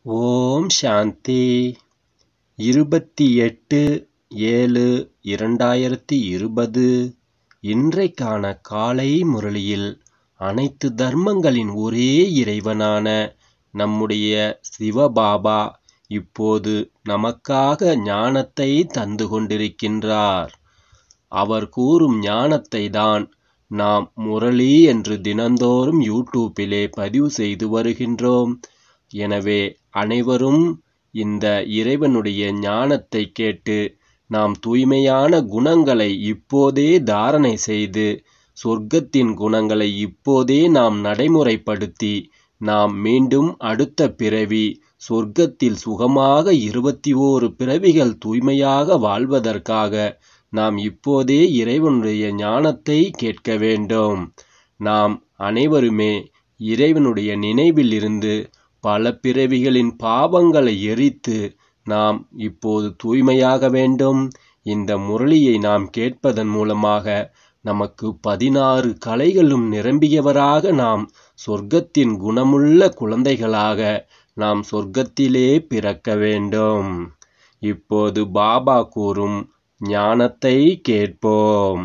ஓம் சாந்தி இருபத்தி எட்டு ஏழு இரண்டாயிரத்தி இருபது இன்றைக்கான காலை முரளியில் அனைத்து தர்மங்களின் ஒரே இறைவனான நம்முடைய சிவபாபா இப்போது நமக்காக ஞானத்தை தந்து கொண்டிருக்கின்றார் அவர் கூறும் ஞானத்தை தான் நாம் முரளி என்று தினந்தோறும் யூடியூப்பிலே பதிவு செய்து வருகின்றோம் எனவே அனைவரும் இந்த இறைவனுடைய ஞானத்தை கேட்டு நாம் தூய்மையான குணங்களை இப்போதே தாரணை செய்து சொர்க்கத்தின் குணங்களை இப்போதே நாம் நடைமுறைப்படுத்தி நாம் மீண்டும் அடுத்த பிறவி சொர்க்கத்தில் சுகமாக இருபத்தி ஓரு பிறவிகள் தூய்மையாக வாழ்வதற்காக நாம் இப்போதே இறைவனுடைய ஞானத்தை கேட்க வேண்டும் நாம் அனைவருமே இறைவனுடைய நினைவில் இருந்து பல பிறவிகளின் பாவங்களை எரித்து நாம் இப்போது தூய்மையாக வேண்டும் இந்த முரளியை நாம் கேட்பதன் மூலமாக நமக்கு பதினாறு கலைகளும் நிரம்பியவராக நாம் சொர்க்கத்தின் குணமுள்ள குழந்தைகளாக நாம் சொர்க்கத்திலே பிறக்க வேண்டும் இப்போது பாபா கூறும் ஞானத்தை கேட்போம்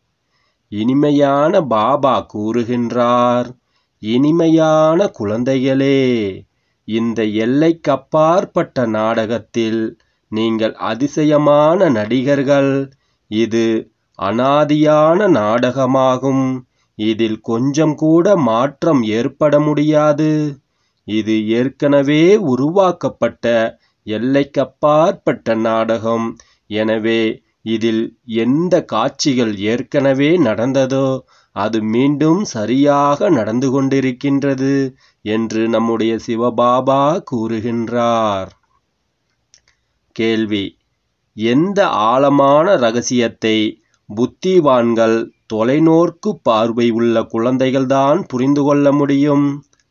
இனிமையான பாபா கூறுகின்றார் இனிமையான குழந்தைகளே இந்த எல்லைக்கப்பாற்பட்ட நாடகத்தில் நீங்கள் அதிசயமான நடிகர்கள் இது அனாதியான நாடகமாகும் இதில் கொஞ்சம் கூட மாற்றம் ஏற்பட முடியாது இது ஏற்கனவே உருவாக்கப்பட்ட எல்லைக்கப்பாற்பட்ட நாடகம் எனவே இதில் எந்த காட்சிகள் ஏற்கனவே நடந்ததோ அது மீண்டும் சரியாக நடந்து கொண்டிருக்கின்றது என்று நம்முடைய சிவபாபா கூறுகின்றார் கேள்வி எந்த ஆழமான ரகசியத்தை புத்திவான்கள் தொலைநோர்க்கு பார்வை உள்ள குழந்தைகள்தான் புரிந்து கொள்ள முடியும்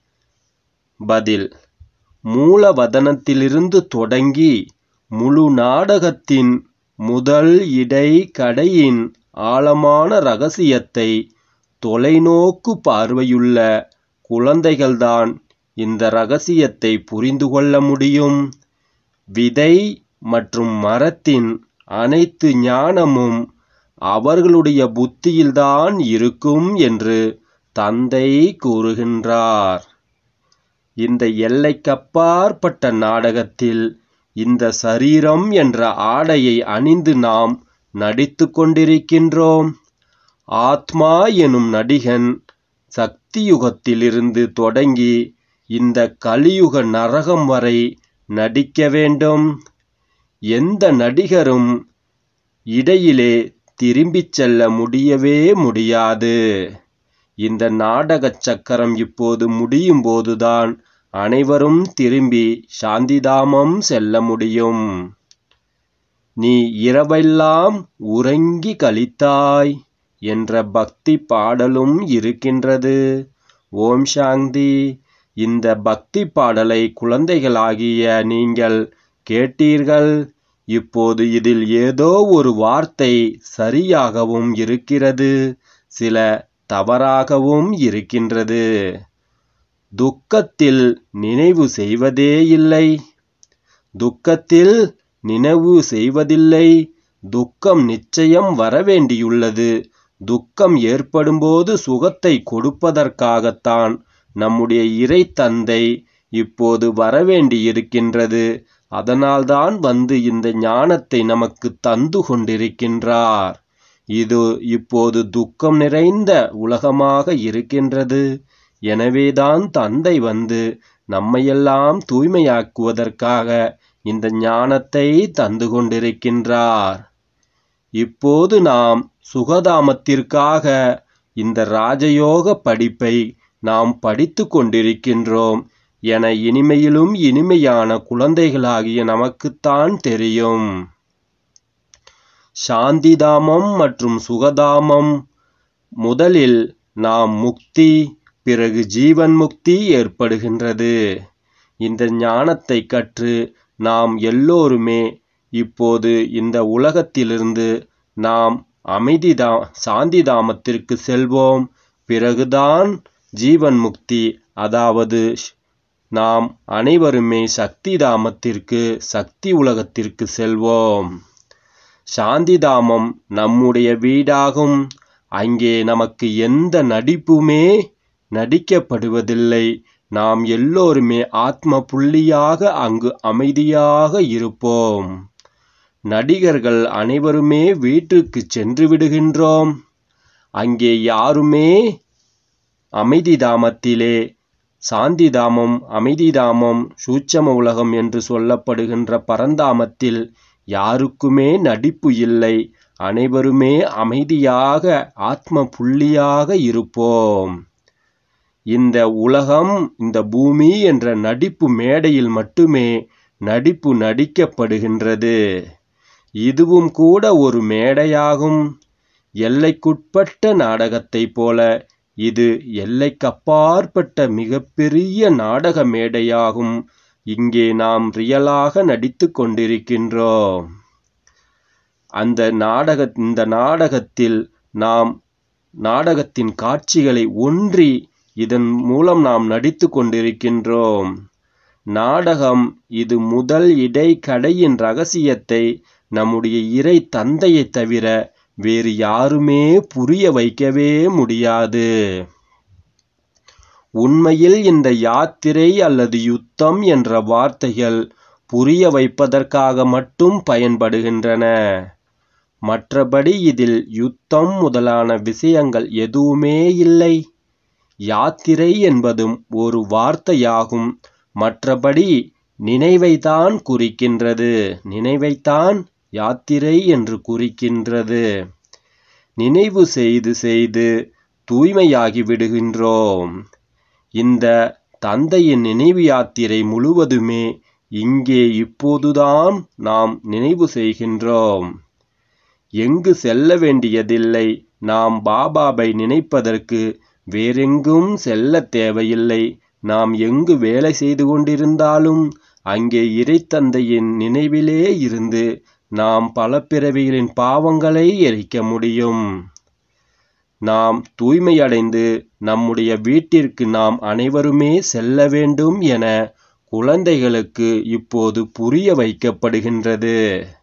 பதில் மூலவதனத்திலிருந்து தொடங்கி முழு நாடகத்தின் முதல் இடை கடையின் ஆழமான ரகசியத்தை தொலைநோக்கு பார்வையுள்ள குழந்தைகள்தான் இந்த ரகசியத்தை புரிந்து கொள்ள முடியும் விதை மற்றும் மரத்தின் அனைத்து ஞானமும் அவர்களுடைய புத்தியில்தான் இருக்கும் என்று தந்தை கூறுகின்றார் இந்த எல்லைக்கப்பாற்பட்ட நாடகத்தில் இந்த சரீரம் என்ற ஆடையை அணிந்து நாம் நடித்து கொண்டிருக்கின்றோம் ஆத்மா எனும் நடிகன் சக்தியுகத்திலிருந்து தொடங்கி இந்த கலியுக நரகம் வரை நடிக்க வேண்டும் எந்த நடிகரும் இடையிலே திரும்பிச் செல்ல முடியவே முடியாது இந்த நாடகச் சக்கரம் இப்போது முடியும் போதுதான் அனைவரும் திரும்பி சாந்திதாமம் செல்ல முடியும் நீ இரவெல்லாம் உறங்கி கழித்தாய் என்ற பக்தி பாடலும் இருக்கின்றது ஓம் சாந்தி இந்த பக்தி பாடலை குழந்தைகளாகிய நீங்கள் கேட்டீர்கள் இப்போது இதில் ஏதோ ஒரு வார்த்தை சரியாகவும் இருக்கிறது சில தவறாகவும் இருக்கின்றது துக்கத்தில் நினைவு செய்வதே இல்லை துக்கத்தில் நினைவு செய்வதில்லை துக்கம் நிச்சயம் வரவேண்டியுள்ளது துக்கம் ஏற்படும்போது சுகத்தை கொடுப்பதற்காகத்தான் நம்முடைய இறை தந்தை இப்போது வரவேண்டியிருக்கின்றது அதனால்தான் வந்து இந்த ஞானத்தை நமக்கு தந்து கொண்டிருக்கின்றார் இது இப்போது துக்கம் நிறைந்த உலகமாக இருக்கின்றது எனவேதான் தந்தை வந்து நம்மையெல்லாம் தூய்மையாக்குவதற்காக இந்த ஞானத்தை தந்து கொண்டிருக்கின்றார் இப்போது நாம் சுகதாமத்திற்காக இந்த ராஜயோக படிப்பை நாம் படித்து கொண்டிருக்கின்றோம் என இனிமையிலும் இனிமையான குழந்தைகளாகிய நமக்குத்தான் தெரியும் சாந்திதாமம் மற்றும் சுகதாமம் முதலில் நாம் முக்தி பிறகு ஜீவன் முக்தி ஏற்படுகின்றது இந்த ஞானத்தை கற்று நாம் எல்லோருமே இப்போது இந்த உலகத்திலிருந்து நாம் அமைதிதா சாந்திதாமத்திற்கு செல்வோம் பிறகுதான் ஜீவன் முக்தி அதாவது நாம் அனைவருமே சக்தி தாமத்திற்கு சக்தி உலகத்திற்கு செல்வோம் சாந்தி தாமம் நம்முடைய வீடாகும் அங்கே நமக்கு எந்த நடிப்புமே நடிக்கப்படுவதில்லை நாம் எல்லோருமே ஆத்ம புள்ளியாக அங்கு அமைதியாக இருப்போம் நடிகர்கள் அனைவருமே வீட்டுக்கு சென்று விடுகின்றோம் அங்கே யாருமே அமைதி தாமத்திலே சாந்தி தாமம் அமைதி தாமம் சூட்சம உலகம் என்று சொல்லப்படுகின்ற பரந்தாமத்தில் யாருக்குமே நடிப்பு இல்லை அனைவருமே அமைதியாக ஆத்ம புள்ளியாக இருப்போம் இந்த உலகம் இந்த பூமி என்ற நடிப்பு மேடையில் மட்டுமே நடிப்பு நடிக்கப்படுகின்றது இதுவும் கூட ஒரு மேடையாகும் எல்லைக்குட்பட்ட நாடகத்தைப் போல இது எல்லைக்கப்பாற்பட்ட மிகப்பெரிய நாடக மேடையாகும் இங்கே நாம் ரியலாக நடித்து கொண்டிருக்கின்றோம் அந்த நாடக இந்த நாடகத்தில் நாம் நாடகத்தின் காட்சிகளை ஒன்றி இதன் மூலம் நாம் நடித்து கொண்டிருக்கின்றோம் நாடகம் இது முதல் இடை கடையின் ரகசியத்தை நம்முடைய இறை தந்தையை தவிர வேறு யாருமே புரிய வைக்கவே முடியாது உண்மையில் இந்த யாத்திரை அல்லது யுத்தம் என்ற வார்த்தைகள் புரிய வைப்பதற்காக மட்டும் பயன்படுகின்றன மற்றபடி இதில் யுத்தம் முதலான விஷயங்கள் எதுவுமே இல்லை யாத்திரை என்பதும் ஒரு வார்த்தையாகும் மற்றபடி நினைவைத்தான் குறிக்கின்றது நினைவைத்தான் யாத்திரை என்று குறிக்கின்றது நினைவு செய்து செய்து தூய்மையாகி விடுகின்றோம் இந்த தந்தையின் நினைவு யாத்திரை முழுவதுமே இங்கே இப்போதுதான் நாம் நினைவு செய்கின்றோம் எங்கு செல்ல வேண்டியதில்லை நாம் பாபாவை நினைப்பதற்கு வேறெங்கும் செல்ல தேவையில்லை நாம் எங்கு வேலை செய்து கொண்டிருந்தாலும் அங்கே இறைத்தந்தையின் நினைவிலே இருந்து நாம் பல பிறவிகளின் பாவங்களை எரிக்க முடியும் நாம் தூய்மையடைந்து நம்முடைய வீட்டிற்கு நாம் அனைவருமே செல்ல வேண்டும் என குழந்தைகளுக்கு இப்போது புரிய வைக்கப்படுகின்றது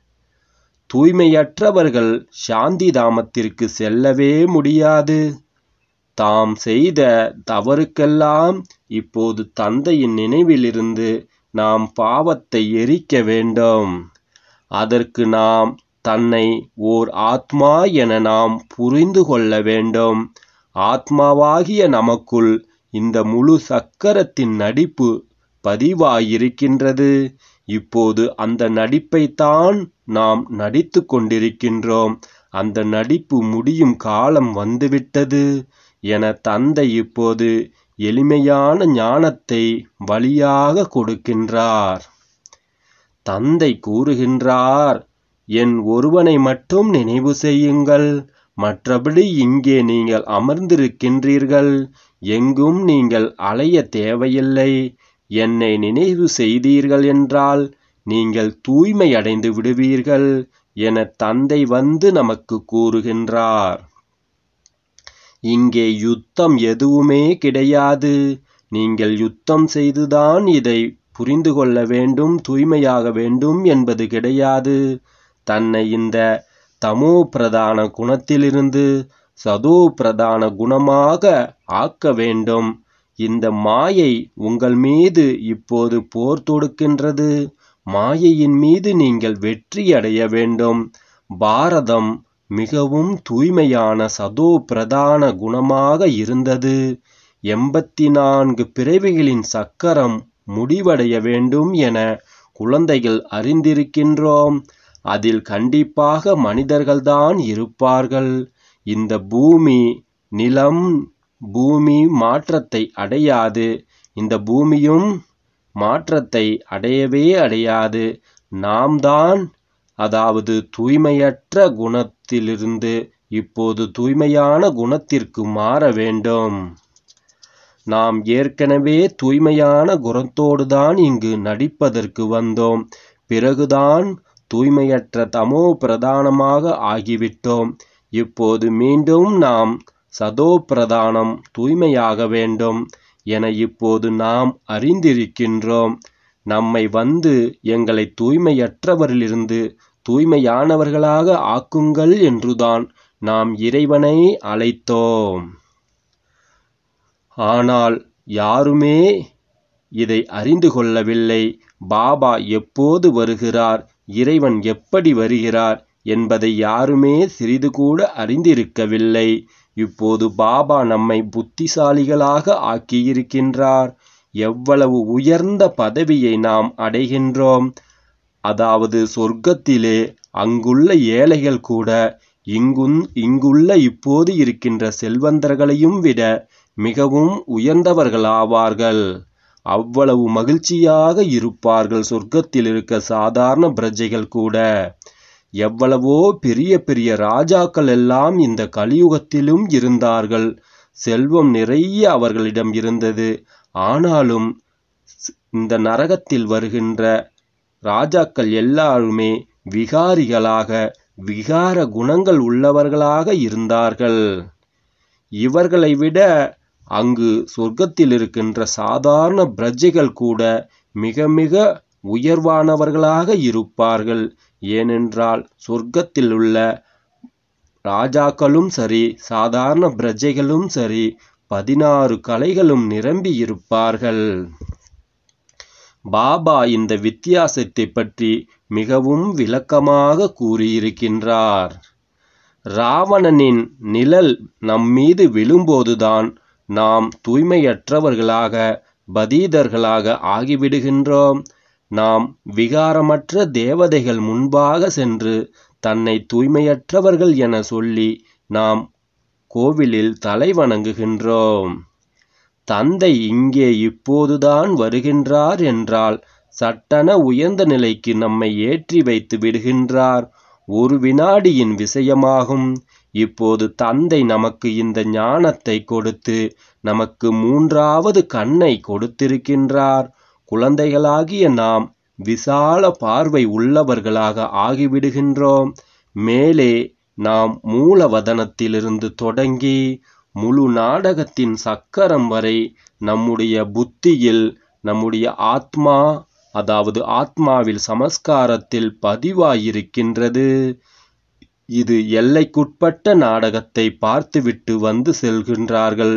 தூய்மையற்றவர்கள் சாந்தி தாமத்திற்கு செல்லவே முடியாது தாம் செய்த தவறுக்கெல்லாம் இப்போது தந்தையின் நினைவிலிருந்து நாம் பாவத்தை எரிக்க வேண்டும் அதற்கு நாம் தன்னை ஓர் ஆத்மா என நாம் புரிந்து கொள்ள வேண்டும் ஆத்மாவாகிய நமக்குள் இந்த முழு சக்கரத்தின் நடிப்பு பதிவாயிருக்கின்றது இப்போது அந்த நடிப்பைத்தான் நாம் நடித்து கொண்டிருக்கின்றோம் அந்த நடிப்பு முடியும் காலம் வந்துவிட்டது என தந்தை இப்போது எளிமையான ஞானத்தை வழியாக கொடுக்கின்றார் தந்தை கூறுகின்றார் என் ஒருவனை மட்டும் நினைவு செய்யுங்கள் மற்றபடி இங்கே நீங்கள் அமர்ந்திருக்கின்றீர்கள் எங்கும் நீங்கள் அலைய தேவையில்லை என்னை நினைவு செய்தீர்கள் என்றால் நீங்கள் தூய்மை அடைந்து விடுவீர்கள் என தந்தை வந்து நமக்கு கூறுகின்றார் இங்கே யுத்தம் எதுவுமே கிடையாது நீங்கள் யுத்தம் செய்துதான் இதை புரிந்து கொள்ள வேண்டும் தூய்மையாக வேண்டும் என்பது கிடையாது தன்னை இந்த தமோ பிரதான குணத்திலிருந்து சதோ பிரதான குணமாக ஆக்க வேண்டும் இந்த மாயை உங்கள் மீது இப்போது போர் தொடுக்கின்றது மாயையின் மீது நீங்கள் வெற்றி அடைய வேண்டும் பாரதம் மிகவும் தூய்மையான சதோ பிரதான குணமாக இருந்தது எண்பத்தி நான்கு பிறவிகளின் சக்கரம் முடிவடைய வேண்டும் என குழந்தைகள் அறிந்திருக்கின்றோம் அதில் கண்டிப்பாக மனிதர்கள்தான் இருப்பார்கள் இந்த பூமி நிலம் பூமி மாற்றத்தை அடையாது இந்த பூமியும் மாற்றத்தை அடையவே அடையாது நாம் தான் அதாவது தூய்மையற்ற குணத்திலிருந்து இப்போது தூய்மையான குணத்திற்கு மாற வேண்டும் நாம் ஏற்கனவே தூய்மையான குணத்தோடு தான் இங்கு நடிப்பதற்கு வந்தோம் பிறகுதான் தூய்மையற்ற தமோ பிரதானமாக ஆகிவிட்டோம் இப்போது மீண்டும் நாம் சதோ பிரதானம் தூய்மையாக வேண்டும் என இப்போது நாம் அறிந்திருக்கின்றோம் நம்மை வந்து எங்களை தூய்மையற்றவரிலிருந்து தூய்மையானவர்களாக ஆக்குங்கள் என்றுதான் நாம் இறைவனை அழைத்தோம் ஆனால் யாருமே இதை அறிந்து கொள்ளவில்லை பாபா எப்போது வருகிறார் இறைவன் எப்படி வருகிறார் என்பதை யாருமே சிறிது கூட அறிந்திருக்கவில்லை இப்போது பாபா நம்மை புத்திசாலிகளாக ஆக்கியிருக்கின்றார் எவ்வளவு உயர்ந்த பதவியை நாம் அடைகின்றோம் அதாவது சொர்க்கத்திலே அங்குள்ள ஏழைகள் கூட இங்குன் இங்குள்ள இப்போது இருக்கின்ற செல்வந்தர்களையும் விட மிகவும் உயர்ந்தவர்களாவார்கள் அவ்வளவு மகிழ்ச்சியாக இருப்பார்கள் சொர்க்கத்தில் இருக்க சாதாரண பிரஜைகள் கூட எவ்வளவோ பெரிய பெரிய ராஜாக்கள் எல்லாம் இந்த கலியுகத்திலும் இருந்தார்கள் செல்வம் நிறைய அவர்களிடம் இருந்தது ஆனாலும் இந்த நரகத்தில் வருகின்ற ராஜாக்கள் எல்லாருமே விகாரிகளாக விகார குணங்கள் உள்ளவர்களாக இருந்தார்கள் இவர்களை விட அங்கு சொர்க்கத்தில் இருக்கின்ற சாதாரண பிரஜைகள் கூட மிக மிக உயர்வானவர்களாக இருப்பார்கள் ஏனென்றால் சொர்க்கத்தில் உள்ள ராஜாக்களும் சரி சாதாரண பிரஜைகளும் சரி பதினாறு கலைகளும் நிரம்பி இருப்பார்கள் பாபா இந்த வித்தியாசத்தை பற்றி மிகவும் விளக்கமாக கூறியிருக்கின்றார் ராவணனின் நிழல் நம்மீது விழும்போதுதான் நாம் தூய்மையற்றவர்களாக பதீதர்களாக ஆகிவிடுகின்றோம் நாம் விகாரமற்ற தேவதைகள் முன்பாக சென்று தன்னை தூய்மையற்றவர்கள் என சொல்லி நாம் கோவிலில் தலை வணங்குகின்றோம் தந்தை இங்கே இப்போதுதான் வருகின்றார் என்றால் சட்டன உயர்ந்த நிலைக்கு நம்மை ஏற்றி வைத்து விடுகின்றார் ஒரு வினாடியின் விஷயமாகும் இப்போது தந்தை நமக்கு இந்த ஞானத்தை கொடுத்து நமக்கு மூன்றாவது கண்ணை கொடுத்திருக்கின்றார் குழந்தைகளாகிய நாம் விசால பார்வை உள்ளவர்களாக ஆகிவிடுகின்றோம் மேலே நாம் மூலவதனத்திலிருந்து தொடங்கி முழு நாடகத்தின் சக்கரம் வரை நம்முடைய புத்தியில் நம்முடைய ஆத்மா அதாவது ஆத்மாவில் சமஸ்காரத்தில் பதிவாயிருக்கின்றது இது எல்லைக்குட்பட்ட நாடகத்தை பார்த்துவிட்டு வந்து செல்கின்றார்கள்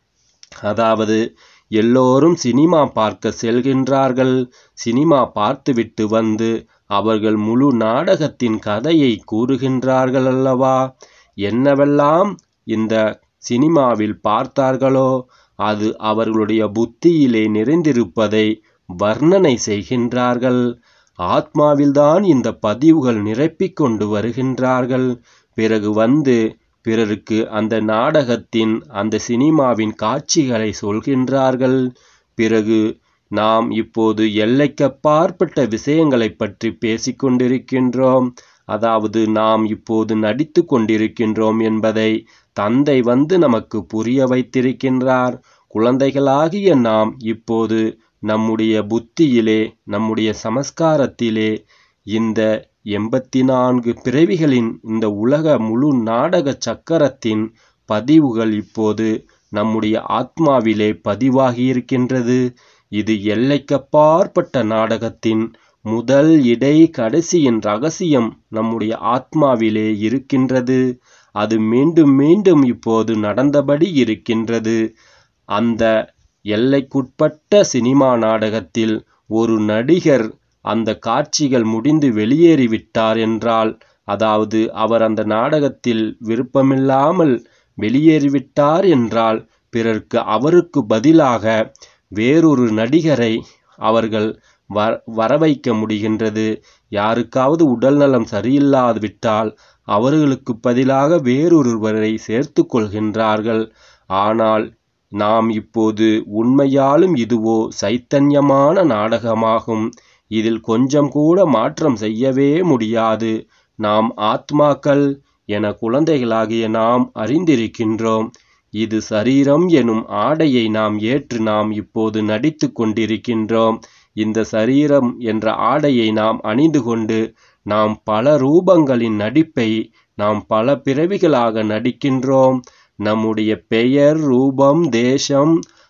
அதாவது எல்லோரும் சினிமா பார்க்க செல்கின்றார்கள் சினிமா பார்த்துவிட்டு வந்து அவர்கள் முழு நாடகத்தின் கதையை கூறுகின்றார்கள் அல்லவா என்னவெல்லாம் இந்த சினிமாவில் பார்த்தார்களோ அது அவர்களுடைய புத்தியிலே நிறைந்திருப்பதை வர்ணனை செய்கின்றார்கள் ஆத்மாவில்தான் இந்த பதிவுகள் நிரப்பிக் கொண்டு வருகின்றார்கள் பிறகு வந்து பிறருக்கு அந்த நாடகத்தின் அந்த சினிமாவின் காட்சிகளை சொல்கின்றார்கள் பிறகு நாம் இப்போது எல்லைக்கப்பாற்பட்ட விஷயங்களை பற்றி பேசிக்கொண்டிருக்கின்றோம் அதாவது நாம் இப்போது நடித்து கொண்டிருக்கின்றோம் என்பதை தந்தை வந்து நமக்கு புரிய வைத்திருக்கின்றார் குழந்தைகளாகிய நாம் இப்போது நம்முடைய புத்தியிலே நம்முடைய சமஸ்காரத்திலே இந்த எண்பத்தி நான்கு பிறவிகளின் இந்த உலக முழு நாடக சக்கரத்தின் பதிவுகள் இப்போது நம்முடைய ஆத்மாவிலே பதிவாகியிருக்கின்றது இது எல்லைக்கப்பாற்பட்ட நாடகத்தின் முதல் இடை கடைசியின் ரகசியம் நம்முடைய ஆத்மாவிலே இருக்கின்றது அது மீண்டும் மீண்டும் இப்போது நடந்தபடி இருக்கின்றது அந்த எல்லைக்குட்பட்ட சினிமா நாடகத்தில் ஒரு நடிகர் அந்த காட்சிகள் முடிந்து வெளியேறிவிட்டார் என்றால் அதாவது அவர் அந்த நாடகத்தில் விருப்பமில்லாமல் வெளியேறிவிட்டார் என்றால் பிறர்க்கு அவருக்கு பதிலாக வேறொரு நடிகரை அவர்கள் வர வரவைக்க முடிகின்றது யாருக்காவது உடல்நலம் சரியில்லாது விட்டால் அவர்களுக்கு பதிலாக வேறொருவரை சேர்த்து கொள்கின்றார்கள் ஆனால் நாம் இப்போது உண்மையாலும் இதுவோ சைத்தன்யமான நாடகமாகும் இதில் கொஞ்சம் கூட மாற்றம் செய்யவே முடியாது நாம் ஆத்மாக்கள் என குழந்தைகளாகிய நாம் அறிந்திருக்கின்றோம் இது சரீரம் எனும் ஆடையை நாம் ஏற்று நாம் இப்போது நடித்து கொண்டிருக்கின்றோம் இந்த சரீரம் என்ற ஆடையை நாம் அணிந்து கொண்டு நாம் பல ரூபங்களின் நடிப்பை நாம் பல பிறவிகளாக நடிக்கின்றோம் நம்முடைய பெயர் ரூபம் தேசம்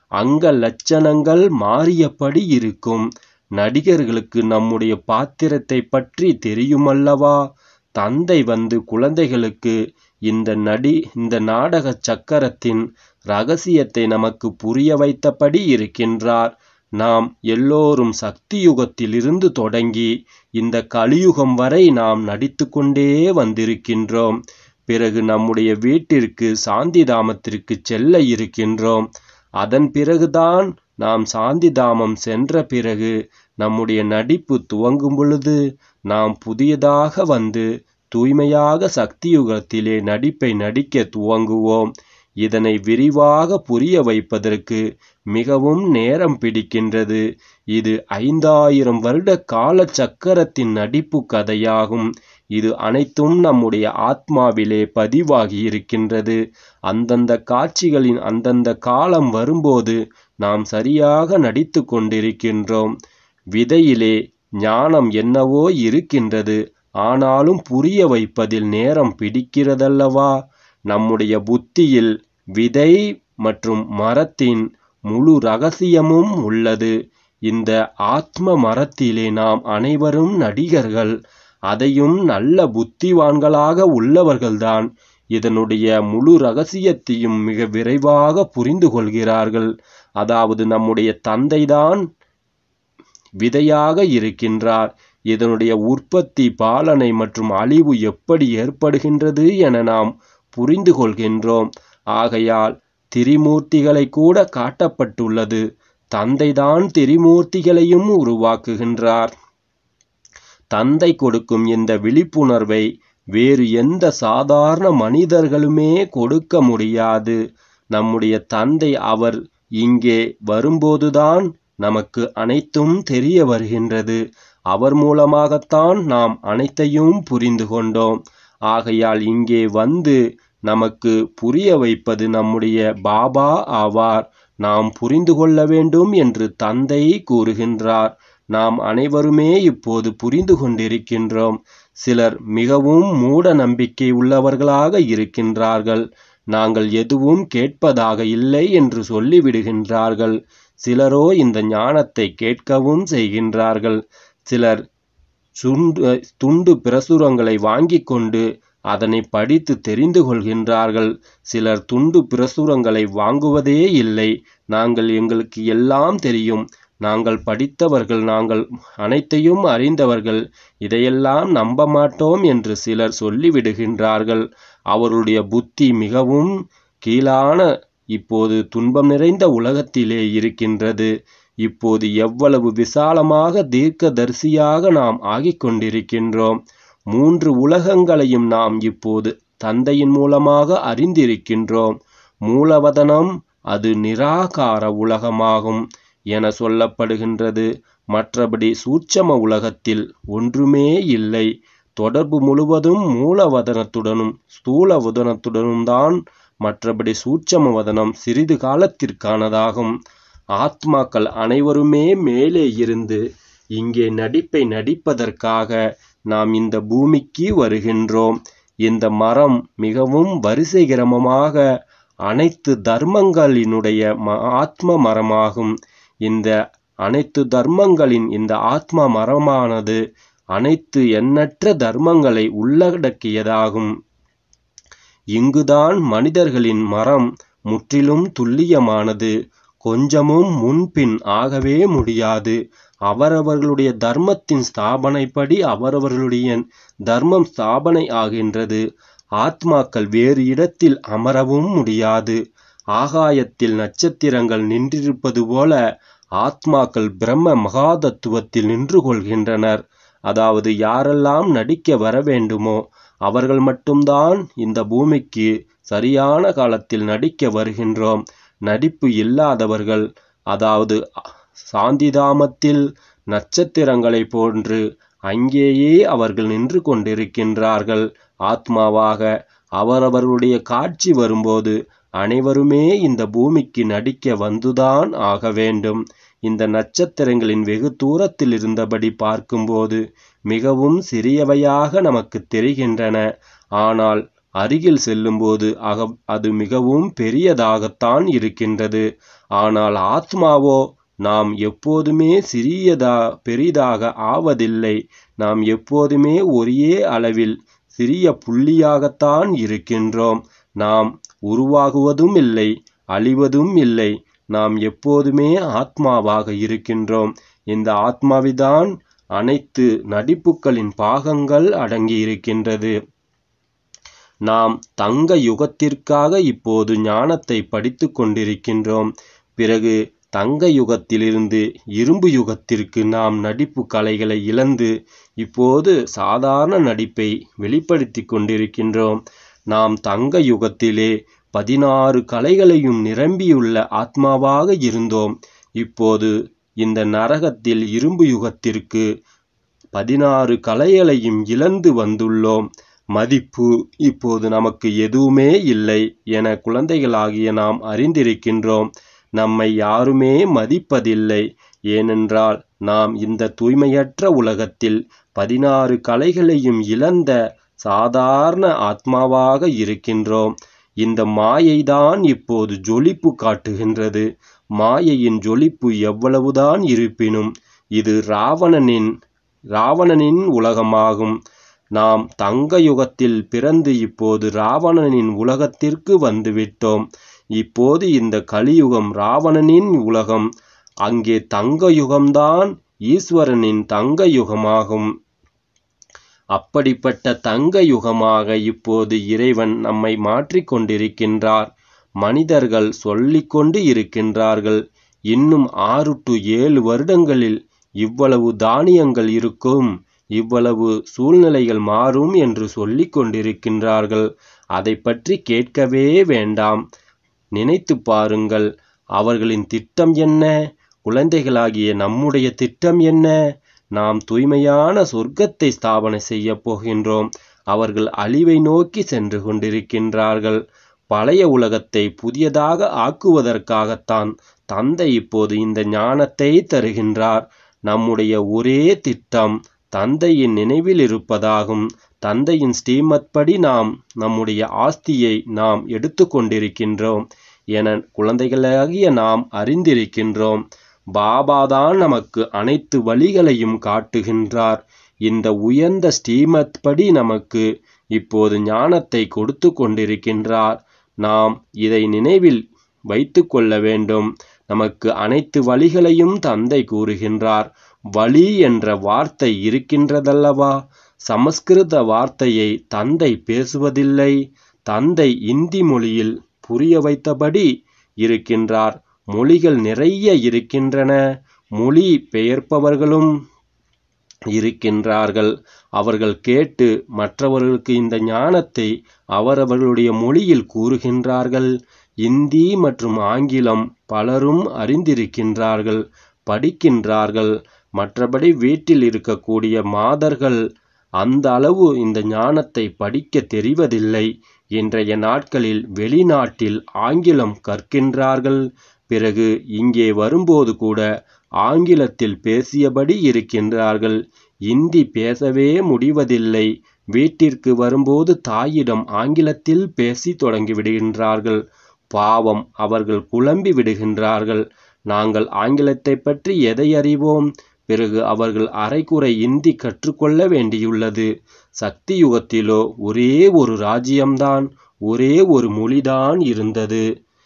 அங்க லட்சணங்கள் மாறியபடி இருக்கும் நடிகர்களுக்கு நம்முடைய பாத்திரத்தை பற்றி தெரியுமல்லவா தந்தை வந்து குழந்தைகளுக்கு இந்த நடி இந்த நாடக சக்கரத்தின் ரகசியத்தை நமக்கு புரிய வைத்தபடி இருக்கின்றார் நாம் எல்லோரும் சக்தி யுகத்திலிருந்து தொடங்கி இந்த கலியுகம் வரை நாம் நடித்து கொண்டே வந்திருக்கின்றோம் பிறகு நம்முடைய வீட்டிற்கு சாந்திதாமத்திற்கு செல்ல இருக்கின்றோம் அதன் பிறகுதான் நாம் சாந்திதாமம் சென்ற பிறகு நம்முடைய நடிப்பு துவங்கும் பொழுது நாம் புதியதாக வந்து தூய்மையாக சக்தியுகத்திலே நடிப்பை நடிக்க துவங்குவோம் இதனை விரிவாக புரிய வைப்பதற்கு மிகவும் நேரம் பிடிக்கின்றது இது ஐந்தாயிரம் வருட கால சக்கரத்தின் நடிப்பு கதையாகும் இது அனைத்தும் நம்முடைய ஆத்மாவிலே பதிவாகி இருக்கின்றது அந்தந்த காட்சிகளின் அந்தந்த காலம் வரும்போது நாம் சரியாக நடித்து கொண்டிருக்கின்றோம் விதையிலே ஞானம் என்னவோ இருக்கின்றது ஆனாலும் புரிய வைப்பதில் நேரம் பிடிக்கிறதல்லவா நம்முடைய புத்தியில் விதை மற்றும் மரத்தின் முழு ரகசியமும் உள்ளது இந்த ஆத்ம மரத்திலே நாம் அனைவரும் நடிகர்கள் அதையும் நல்ல புத்திவான்களாக உள்ளவர்கள்தான் இதனுடைய முழு ரகசியத்தையும் மிக விரைவாக புரிந்து கொள்கிறார்கள் அதாவது நம்முடைய தந்தைதான் விதையாக இருக்கின்றார் இதனுடைய உற்பத்தி பாலனை மற்றும் அழிவு எப்படி ஏற்படுகின்றது என நாம் புரிந்து கொள்கின்றோம் ஆகையால் திரிமூர்த்திகளை கூட காட்டப்பட்டுள்ளது தந்தைதான் திரிமூர்த்திகளையும் உருவாக்குகின்றார் தந்தை கொடுக்கும் இந்த விழிப்புணர்வை வேறு எந்த சாதாரண மனிதர்களுமே கொடுக்க முடியாது நம்முடைய தந்தை அவர் இங்கே வரும்போதுதான் நமக்கு அனைத்தும் தெரிய வருகின்றது அவர் மூலமாகத்தான் நாம் அனைத்தையும் புரிந்து கொண்டோம் ஆகையால் இங்கே வந்து நமக்கு புரிய வைப்பது நம்முடைய பாபா ஆவார் நாம் புரிந்து கொள்ள வேண்டும் என்று தந்தை கூறுகின்றார் நாம் அனைவருமே இப்போது புரிந்து கொண்டிருக்கின்றோம் சிலர் மிகவும் மூட நம்பிக்கை உள்ளவர்களாக இருக்கின்றார்கள் நாங்கள் எதுவும் கேட்பதாக இல்லை என்று சொல்லிவிடுகின்றார்கள் சிலரோ இந்த ஞானத்தை கேட்கவும் செய்கின்றார்கள் சிலர் சுண்டு துண்டு பிரசுரங்களை வாங்கி கொண்டு அதனை படித்து தெரிந்து கொள்கின்றார்கள் சிலர் துண்டு பிரசுரங்களை வாங்குவதே இல்லை நாங்கள் எங்களுக்கு எல்லாம் தெரியும் நாங்கள் படித்தவர்கள் நாங்கள் அனைத்தையும் அறிந்தவர்கள் இதையெல்லாம் நம்ப மாட்டோம் என்று சிலர் சொல்லிவிடுகின்றார்கள் அவருடைய புத்தி மிகவும் கீழான இப்போது துன்பம் நிறைந்த உலகத்திலே இருக்கின்றது இப்போது எவ்வளவு விசாலமாக தீர்க்கதரிசியாக நாம் ஆகிக் கொண்டிருக்கின்றோம் மூன்று உலகங்களையும் நாம் இப்போது தந்தையின் மூலமாக அறிந்திருக்கின்றோம் மூலவதனம் அது நிராகார உலகமாகும் என சொல்லப்படுகின்றது மற்றபடி சூட்சம உலகத்தில் ஒன்றுமே இல்லை தொடர்பு முழுவதும் மூலவதனத்துடனும் ஸ்தூல வதனத்துடனும் தான் மற்றபடி சூட்சம வதனம் சிறிது காலத்திற்கானதாகும் ஆத்மாக்கள் அனைவருமே மேலே இருந்து இங்கே நடிப்பை நடிப்பதற்காக நாம் இந்த பூமிக்கு வருகின்றோம் இந்த மரம் மிகவும் வரிசை கிரமமாக அனைத்து தர்மங்களினுடைய ம- ஆத்ம மரமாகும் இந்த அனைத்து தர்மங்களின் இந்த ஆத்ம மரமானது அனைத்து எண்ணற்ற தர்மங்களை உள்ளடக்கியதாகும் இங்குதான் மனிதர்களின் மரம் முற்றிலும் துல்லியமானது கொஞ்சமும் முன்பின் ஆகவே முடியாது அவரவர்களுடைய தர்மத்தின் ஸ்தாபனைப்படி அவரவர்களுடைய தர்மம் ஸ்தாபனை ஆகின்றது ஆத்மாக்கள் வேறு இடத்தில் அமரவும் முடியாது ஆகாயத்தில் நட்சத்திரங்கள் நின்றிருப்பது போல ஆத்மாக்கள் பிரம்ம மகாதத்துவத்தில் நின்று கொள்கின்றனர் அதாவது யாரெல்லாம் நடிக்க வர வேண்டுமோ அவர்கள் மட்டும்தான் இந்த பூமிக்கு சரியான காலத்தில் நடிக்க வருகின்றோம் நடிப்பு இல்லாதவர்கள் அதாவது சாந்திதாமத்தில் நட்சத்திரங்களைப் போன்று அங்கேயே அவர்கள் நின்று கொண்டிருக்கின்றார்கள் ஆத்மாவாக அவரவர்களுடைய காட்சி வரும்போது அனைவருமே இந்த பூமிக்கு நடிக்க வந்துதான் ஆக வேண்டும் இந்த நட்சத்திரங்களின் வெகு தூரத்தில் இருந்தபடி பார்க்கும்போது மிகவும் சிறியவையாக நமக்கு தெரிகின்றன ஆனால் அருகில் செல்லும்போது அக அது மிகவும் பெரியதாகத்தான் இருக்கின்றது ஆனால் ஆத்மாவோ நாம் எப்போதுமே சிறியதா பெரிதாக ஆவதில்லை நாம் எப்போதுமே ஒரே அளவில் சிறிய புள்ளியாகத்தான் இருக்கின்றோம் நாம் உருவாகுவதும் இல்லை அழிவதும் இல்லை நாம் எப்போதுமே ஆத்மாவாக இருக்கின்றோம் இந்த ஆத்மாவிதான் அனைத்து நடிப்புகளின் பாகங்கள் அடங்கி இருக்கின்றது நாம் தங்க யுகத்திற்காக இப்போது ஞானத்தை படித்து கொண்டிருக்கின்றோம் பிறகு தங்க யுகத்திலிருந்து இரும்பு யுகத்திற்கு நாம் நடிப்பு கலைகளை இழந்து இப்போது சாதாரண நடிப்பை வெளிப்படுத்தி கொண்டிருக்கின்றோம் நாம் தங்க யுகத்திலே பதினாறு கலைகளையும் நிரம்பியுள்ள ஆத்மாவாக இருந்தோம் இப்போது இந்த நரகத்தில் இரும்பு யுகத்திற்கு பதினாறு கலைகளையும் இழந்து வந்துள்ளோம் மதிப்பு இப்போது நமக்கு எதுவுமே இல்லை என குழந்தைகளாகிய நாம் அறிந்திருக்கின்றோம் நம்மை யாருமே மதிப்பதில்லை ஏனென்றால் நாம் இந்த தூய்மையற்ற உலகத்தில் பதினாறு கலைகளையும் இழந்த சாதாரண ஆத்மாவாக இருக்கின்றோம் இந்த மாயைதான் இப்போது ஜொலிப்பு காட்டுகின்றது மாயையின் ஜொலிப்பு எவ்வளவுதான் இருப்பினும் இது ராவணனின் ராவணனின் உலகமாகும் நாம் தங்க யுகத்தில் பிறந்து இப்போது ராவணனின் உலகத்திற்கு வந்துவிட்டோம் இப்போது இந்த கலியுகம் ராவணனின் உலகம் அங்கே தங்க யுகம்தான் ஈஸ்வரனின் தங்க யுகமாகும் அப்படிப்பட்ட தங்க யுகமாக இப்போது இறைவன் நம்மை மாற்றிக் கொண்டிருக்கின்றார் மனிதர்கள் சொல்லிக்கொண்டு இருக்கின்றார்கள் இன்னும் ஆறு டு ஏழு வருடங்களில் இவ்வளவு தானியங்கள் இருக்கும் இவ்வளவு சூழ்நிலைகள் மாறும் என்று சொல்லிக் கொண்டிருக்கின்றார்கள் அதை பற்றி கேட்கவே வேண்டாம் நினைத்து பாருங்கள் அவர்களின் திட்டம் என்ன குழந்தைகளாகிய நம்முடைய திட்டம் என்ன நாம் தூய்மையான சொர்க்கத்தை ஸ்தாபனை செய்ய போகின்றோம் அவர்கள் அழிவை நோக்கி சென்று கொண்டிருக்கின்றார்கள் பழைய உலகத்தை புதியதாக ஆக்குவதற்காகத்தான் தந்தை இப்போது இந்த ஞானத்தை தருகின்றார் நம்முடைய ஒரே திட்டம் தந்தையின் நினைவில் இருப்பதாகும் தந்தையின் ஸ்ரீமத் படி நாம் நம்முடைய ஆஸ்தியை நாம் எடுத்துக்கொண்டிருக்கின்றோம் என குழந்தைகளாகிய நாம் அறிந்திருக்கின்றோம் பாபாதான் நமக்கு அனைத்து வழிகளையும் காட்டுகின்றார் இந்த உயர்ந்த ஸ்ரீமத் படி நமக்கு இப்போது ஞானத்தை கொடுத்து கொண்டிருக்கின்றார் நாம் இதை நினைவில் வைத்து கொள்ள வேண்டும் நமக்கு அனைத்து வழிகளையும் தந்தை கூறுகின்றார் வழி என்ற வார்த்தை இருக்கின்றதல்லவா சமஸ்கிருத வார்த்தையை தந்தை பேசுவதில்லை தந்தை இந்தி மொழியில் புரிய வைத்தபடி இருக்கின்றார் மொழிகள் நிறைய இருக்கின்றன மொழி பெயர்ப்பவர்களும் இருக்கின்றார்கள் அவர்கள் கேட்டு மற்றவர்களுக்கு இந்த ஞானத்தை அவரவர்களுடைய மொழியில் கூறுகின்றார்கள் இந்தி மற்றும் ஆங்கிலம் பலரும் அறிந்திருக்கின்றார்கள் படிக்கின்றார்கள் மற்றபடி வீட்டில் இருக்கக்கூடிய மாதர்கள் அந்த அளவு இந்த ஞானத்தை படிக்க தெரிவதில்லை இன்றைய நாட்களில் வெளிநாட்டில் ஆங்கிலம் கற்கின்றார்கள் பிறகு இங்கே வரும்போது கூட ஆங்கிலத்தில் பேசியபடி இருக்கின்றார்கள் இந்தி பேசவே முடிவதில்லை வீட்டிற்கு வரும்போது தாயிடம் ஆங்கிலத்தில் பேசி தொடங்கிவிடுகின்றார்கள் பாவம் அவர்கள் குழம்பி விடுகின்றார்கள் நாங்கள் ஆங்கிலத்தை பற்றி எதை அறிவோம் பிறகு அவர்கள் அரைக்குறை இந்தி கற்றுக்கொள்ள வேண்டியுள்ளது சக்தி யுகத்திலோ ஒரே ஒரு ராஜ்யம்தான் ஒரே ஒரு மொழிதான் இருந்தது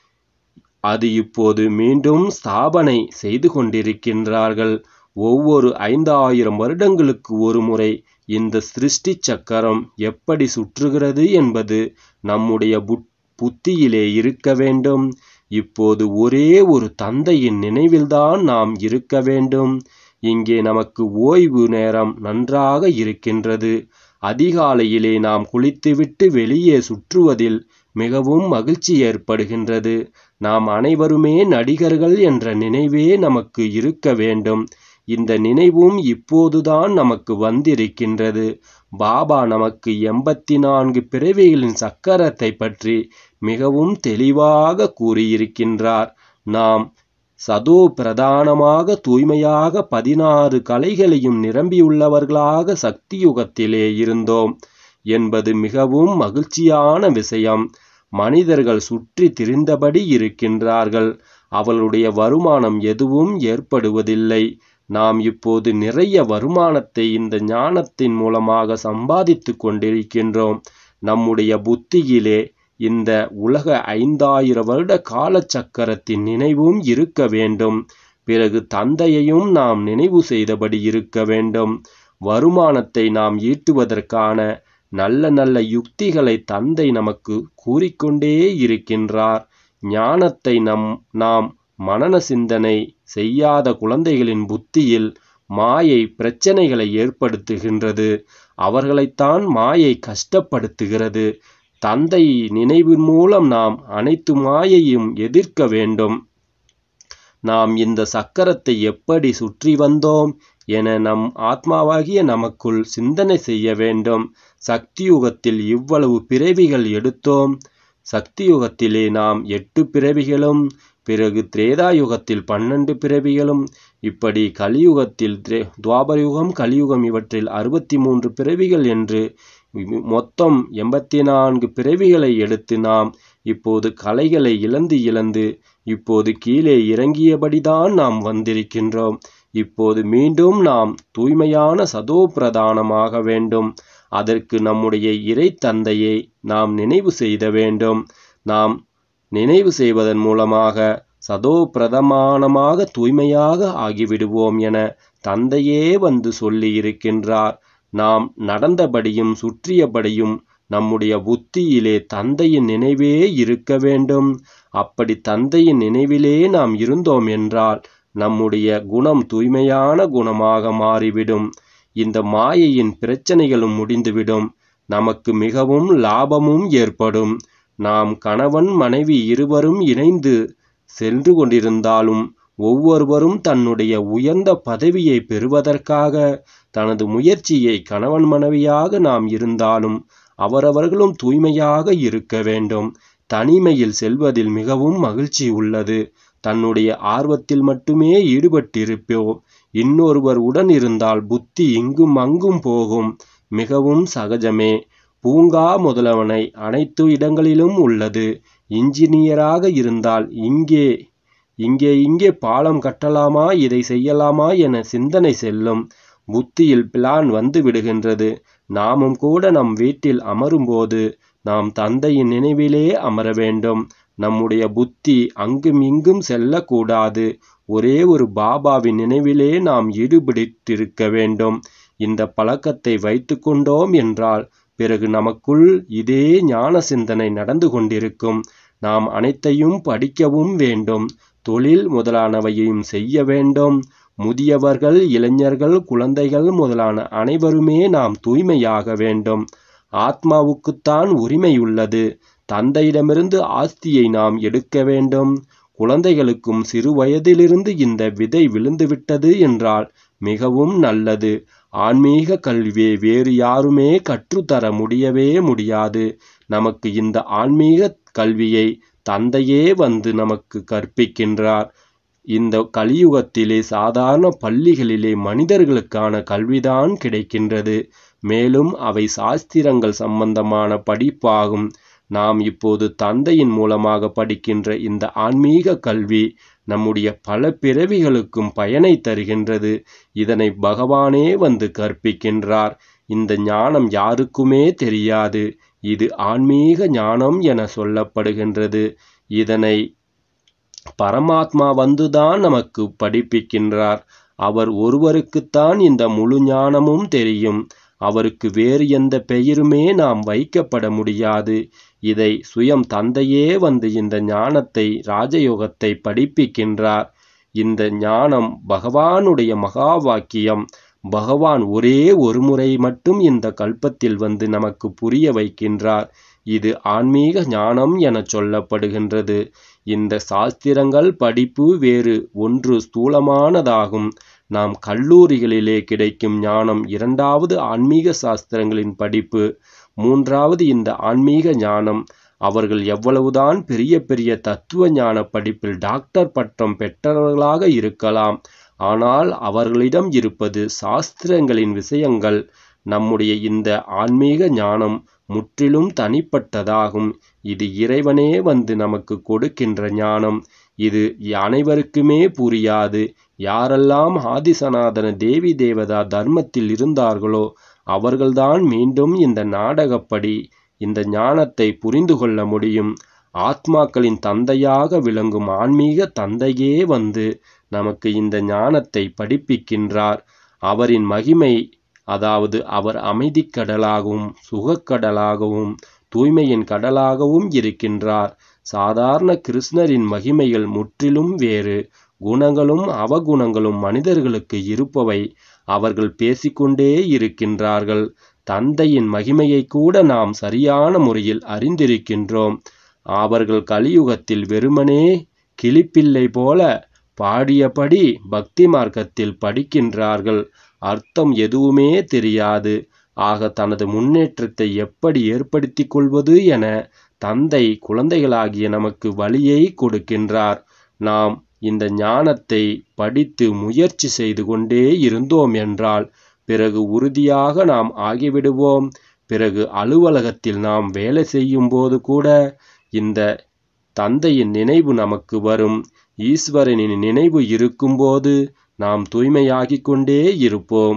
அது இப்போது மீண்டும் ஸ்தாபனை செய்து கொண்டிருக்கின்றார்கள் ஒவ்வொரு ஐந்தாயிரம் வருடங்களுக்கு ஒரு முறை இந்த சிருஷ்டி சக்கரம் எப்படி சுற்றுகிறது என்பது நம்முடைய புத் புத்தியிலே இருக்க வேண்டும் இப்போது ஒரே ஒரு தந்தையின் நினைவில்தான் நாம் இருக்க வேண்டும் இங்கே நமக்கு ஓய்வு நேரம் நன்றாக இருக்கின்றது அதிகாலையிலே நாம் குளித்துவிட்டு வெளியே சுற்றுவதில் மிகவும் மகிழ்ச்சி ஏற்படுகின்றது நாம் அனைவருமே நடிகர்கள் என்ற நினைவே நமக்கு இருக்க வேண்டும் இந்த நினைவும் இப்போதுதான் நமக்கு வந்திருக்கின்றது பாபா நமக்கு எண்பத்தி நான்கு பிறவிகளின் சக்கரத்தை பற்றி மிகவும் தெளிவாக கூறியிருக்கின்றார் நாம் சதோ பிரதானமாக தூய்மையாக பதினாறு கலைகளையும் நிரம்பியுள்ளவர்களாக சக்தி யுகத்திலே இருந்தோம் என்பது மிகவும் மகிழ்ச்சியான விஷயம் மனிதர்கள் சுற்றி திரிந்தபடி இருக்கின்றார்கள் அவளுடைய வருமானம் எதுவும் ஏற்படுவதில்லை நாம் இப்போது நிறைய வருமானத்தை இந்த ஞானத்தின் மூலமாக சம்பாதித்து கொண்டிருக்கின்றோம் நம்முடைய புத்தியிலே இந்த உலக ஐந்தாயிர வருட காலச்சக்கரத்தின் நினைவும் இருக்க வேண்டும் பிறகு தந்தையையும் நாம் நினைவு செய்தபடி இருக்க வேண்டும் வருமானத்தை நாம் ஈட்டுவதற்கான நல்ல நல்ல யுக்திகளை தந்தை நமக்கு கூறிக்கொண்டே இருக்கின்றார் ஞானத்தை நம் நாம் மனன சிந்தனை செய்யாத குழந்தைகளின் புத்தியில் மாயை பிரச்சனைகளை ஏற்படுத்துகின்றது அவர்களைத்தான் மாயை கஷ்டப்படுத்துகிறது தந்தை நினைவின் மூலம் நாம் அனைத்து மாயையும் எதிர்க்க வேண்டும் நாம் இந்த சக்கரத்தை எப்படி சுற்றி வந்தோம் என நம் ஆத்மாவாகிய நமக்குள் சிந்தனை செய்ய வேண்டும் சக்தியுகத்தில் இவ்வளவு பிறவிகள் எடுத்தோம் சக்தியுகத்திலே நாம் எட்டு பிறவிகளும் பிறகு திரேதாயுகத்தில் பன்னெண்டு பிறவிகளும் இப்படி கலியுகத்தில் திரே துவாபரயுகம் கலியுகம் இவற்றில் அறுபத்தி மூன்று பிறவிகள் என்று மொத்தம் எண்பத்தி நான்கு பிறவிகளை எடுத்து நாம் இப்போது கலைகளை இழந்து இழந்து இப்போது கீழே இறங்கியபடிதான் நாம் வந்திருக்கின்றோம் இப்போது மீண்டும் நாம் தூய்மையான சதோ பிரதானமாக வேண்டும் அதற்கு நம்முடைய இறை தந்தையை நாம் நினைவு செய்த வேண்டும் நாம் நினைவு செய்வதன் மூலமாக சதோ பிரதமானமாக தூய்மையாக ஆகிவிடுவோம் என தந்தையே வந்து சொல்லி இருக்கின்றார் நாம் நடந்தபடியும் சுற்றியபடியும் நம்முடைய புத்தியிலே தந்தையின் நினைவே இருக்க வேண்டும் அப்படி தந்தையின் நினைவிலே நாம் இருந்தோம் என்றால் நம்முடைய குணம் தூய்மையான குணமாக மாறிவிடும் இந்த மாயையின் பிரச்சனைகளும் முடிந்துவிடும் நமக்கு மிகவும் லாபமும் ஏற்படும் நாம் கணவன் மனைவி இருவரும் இணைந்து சென்று கொண்டிருந்தாலும் ஒவ்வொருவரும் தன்னுடைய உயர்ந்த பதவியை பெறுவதற்காக தனது முயற்சியை கணவன் மனைவியாக நாம் இருந்தாலும் அவரவர்களும் தூய்மையாக இருக்க வேண்டும் தனிமையில் செல்வதில் மிகவும் மகிழ்ச்சி உள்ளது தன்னுடைய ஆர்வத்தில் மட்டுமே ஈடுபட்டிருப்போம் இன்னொருவர் உடன் இருந்தால் புத்தி இங்கும் அங்கும் போகும் மிகவும் சகஜமே பூங்கா முதலவனை அனைத்து இடங்களிலும் உள்ளது இன்ஜினியராக இருந்தால் இங்கே இங்கே இங்கே பாலம் கட்டலாமா இதை செய்யலாமா என சிந்தனை செல்லும் புத்தியில் பிளான் வந்து விடுகின்றது நாமும் கூட நம் வீட்டில் அமரும்போது நாம் தந்தையின் நினைவிலே அமர வேண்டும் நம்முடைய புத்தி அங்கும் இங்கும் செல்லக்கூடாது ஒரே ஒரு பாபாவின் நினைவிலே நாம் ஈடுபட்டிருக்க வேண்டும் இந்த பழக்கத்தை வைத்து கொண்டோம் என்றால் பிறகு நமக்குள் இதே ஞான சிந்தனை நடந்து கொண்டிருக்கும் நாம் அனைத்தையும் படிக்கவும் வேண்டும் தொழில் முதலானவையும் செய்ய வேண்டும் முதியவர்கள் இளைஞர்கள் குழந்தைகள் முதலான அனைவருமே நாம் தூய்மையாக வேண்டும் ஆத்மாவுக்குத்தான் உரிமை உள்ளது தந்தையிடமிருந்து ஆஸ்தியை நாம் எடுக்க வேண்டும் குழந்தைகளுக்கும் சிறு வயதிலிருந்து இந்த விதை விழுந்துவிட்டது என்றால் மிகவும் நல்லது ஆன்மீக கல்வியை வேறு யாருமே கற்றுத்தர முடியவே முடியாது நமக்கு இந்த ஆன்மீக கல்வியை தந்தையே வந்து நமக்கு கற்பிக்கின்றார் இந்த கலியுகத்திலே சாதாரண பள்ளிகளிலே மனிதர்களுக்கான கல்விதான் கிடைக்கின்றது மேலும் அவை சாஸ்திரங்கள் சம்பந்தமான படிப்பாகும் நாம் இப்போது தந்தையின் மூலமாக படிக்கின்ற இந்த ஆன்மீக கல்வி நம்முடைய பல பிறவிகளுக்கும் பயனை தருகின்றது இதனை பகவானே வந்து கற்பிக்கின்றார் இந்த ஞானம் யாருக்குமே தெரியாது இது ஆன்மீக ஞானம் என சொல்லப்படுகின்றது இதனை பரமாத்மா வந்துதான் நமக்கு படிப்பிக்கின்றார் அவர் ஒருவருக்குத்தான் இந்த முழு ஞானமும் தெரியும் அவருக்கு வேறு எந்த பெயருமே நாம் வைக்கப்பட முடியாது இதை சுயம் தந்தையே வந்து இந்த ஞானத்தை ராஜயோகத்தை படிப்பிக்கின்றார் இந்த ஞானம் பகவானுடைய மகா வாக்கியம் பகவான் ஒரே ஒரு முறை மட்டும் இந்த கல்பத்தில் வந்து நமக்கு புரிய வைக்கின்றார் இது ஆன்மீக ஞானம் என சொல்லப்படுகின்றது இந்த சாஸ்திரங்கள் படிப்பு வேறு ஒன்று ஸ்தூலமானதாகும் நாம் கல்லூரிகளிலே கிடைக்கும் ஞானம் இரண்டாவது ஆன்மீக சாஸ்திரங்களின் படிப்பு மூன்றாவது இந்த ஆன்மீக ஞானம் அவர்கள் எவ்வளவுதான் பெரிய பெரிய தத்துவ ஞான படிப்பில் டாக்டர் பட்டம் பெற்றவர்களாக இருக்கலாம் ஆனால் அவர்களிடம் இருப்பது சாஸ்திரங்களின் விஷயங்கள் நம்முடைய இந்த ஆன்மீக ஞானம் முற்றிலும் தனிப்பட்டதாகும் இது இறைவனே வந்து நமக்கு கொடுக்கின்ற ஞானம் இது அனைவருக்குமே புரியாது யாரெல்லாம் ஆதிசனாதன தேவி தேவதா தர்மத்தில் இருந்தார்களோ அவர்கள்தான் மீண்டும் இந்த நாடகப்படி இந்த ஞானத்தை புரிந்து கொள்ள முடியும் ஆத்மாக்களின் தந்தையாக விளங்கும் ஆன்மீக தந்தையே வந்து நமக்கு இந்த ஞானத்தை படிப்பிக்கின்றார் அவரின் மகிமை அதாவது அவர் அமைதிக் கடலாகவும் சுகக்கடலாகவும் தூய்மையின் கடலாகவும் இருக்கின்றார் சாதாரண கிருஷ்ணரின் மகிமைகள் முற்றிலும் வேறு குணங்களும் அவகுணங்களும் மனிதர்களுக்கு இருப்பவை அவர்கள் பேசிக்கொண்டே இருக்கின்றார்கள் தந்தையின் மகிமையை கூட நாம் சரியான முறையில் அறிந்திருக்கின்றோம் அவர்கள் கலியுகத்தில் வெறுமனே கிளிப்பிள்ளை போல பாடியபடி பக்தி மார்க்கத்தில் படிக்கின்றார்கள் அர்த்தம் எதுவுமே தெரியாது ஆக தனது முன்னேற்றத்தை எப்படி ஏற்படுத்திக் கொள்வது என தந்தை குழந்தைகளாகிய நமக்கு வழியை கொடுக்கின்றார் நாம் இந்த ஞானத்தை படித்து முயற்சி செய்து கொண்டே இருந்தோம் என்றால் பிறகு உறுதியாக நாம் ஆகிவிடுவோம் பிறகு அலுவலகத்தில் நாம் வேலை செய்யும் போது கூட இந்த தந்தையின் நினைவு நமக்கு வரும் ஈஸ்வரனின் நினைவு இருக்கும்போது நாம் தூய்மையாகிக் கொண்டே இருப்போம்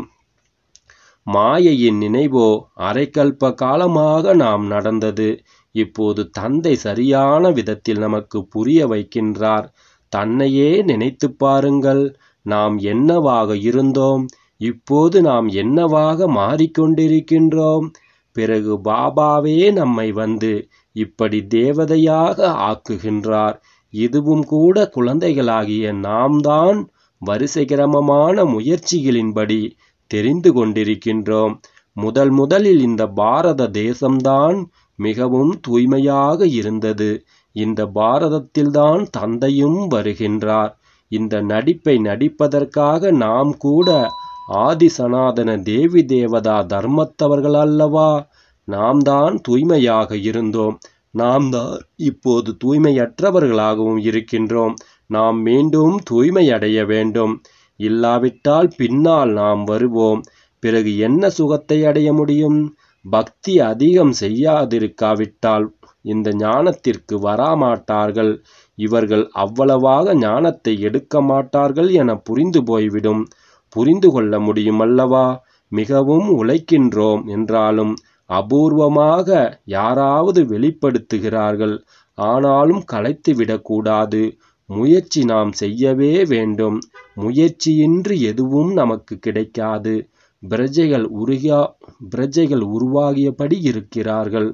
மாயையின் நினைவோ அரைக்கல்ப காலமாக நாம் நடந்தது இப்போது தந்தை சரியான விதத்தில் நமக்கு புரிய வைக்கின்றார் தன்னையே நினைத்து பாருங்கள் நாம் என்னவாக இருந்தோம் இப்போது நாம் என்னவாக மாறிக்கொண்டிருக்கின்றோம் பிறகு பாபாவே நம்மை வந்து இப்படி தேவதையாக ஆக்குகின்றார் இதுவும் கூட குழந்தைகளாகிய நாம் தான் வரிசைக்கிரமமான முயற்சிகளின்படி தெரிந்து கொண்டிருக்கின்றோம் முதல் முதலில் இந்த பாரத தேசம்தான் மிகவும் தூய்மையாக இருந்தது இந்த பாரதத்தில்தான் தந்தையும் வருகின்றார் இந்த நடிப்பை நடிப்பதற்காக நாம் கூட ஆதி சனாதன தேவி தேவதா தர்மத்தவர்கள் அல்லவா நாம் தான் தூய்மையாக இருந்தோம் நாம் தான் இப்போது தூய்மையற்றவர்களாகவும் இருக்கின்றோம் நாம் மீண்டும் தூய்மை அடைய வேண்டும் இல்லாவிட்டால் பின்னால் நாம் வருவோம் பிறகு என்ன சுகத்தை அடைய முடியும் பக்தி அதிகம் செய்யாதிருக்காவிட்டால் இந்த ஞானத்திற்கு வராமாட்டார்கள் இவர்கள் அவ்வளவாக ஞானத்தை எடுக்க மாட்டார்கள் என புரிந்து போய்விடும் புரிந்து கொள்ள முடியும் அல்லவா மிகவும் உழைக்கின்றோம் என்றாலும் அபூர்வமாக யாராவது வெளிப்படுத்துகிறார்கள் ஆனாலும் களைத்து விடக்கூடாது முயற்சி நாம் செய்யவே வேண்டும் முயற்சியின்றி எதுவும் நமக்கு கிடைக்காது பிரஜைகள் உருகா பிரஜைகள் உருவாகியபடி இருக்கிறார்கள்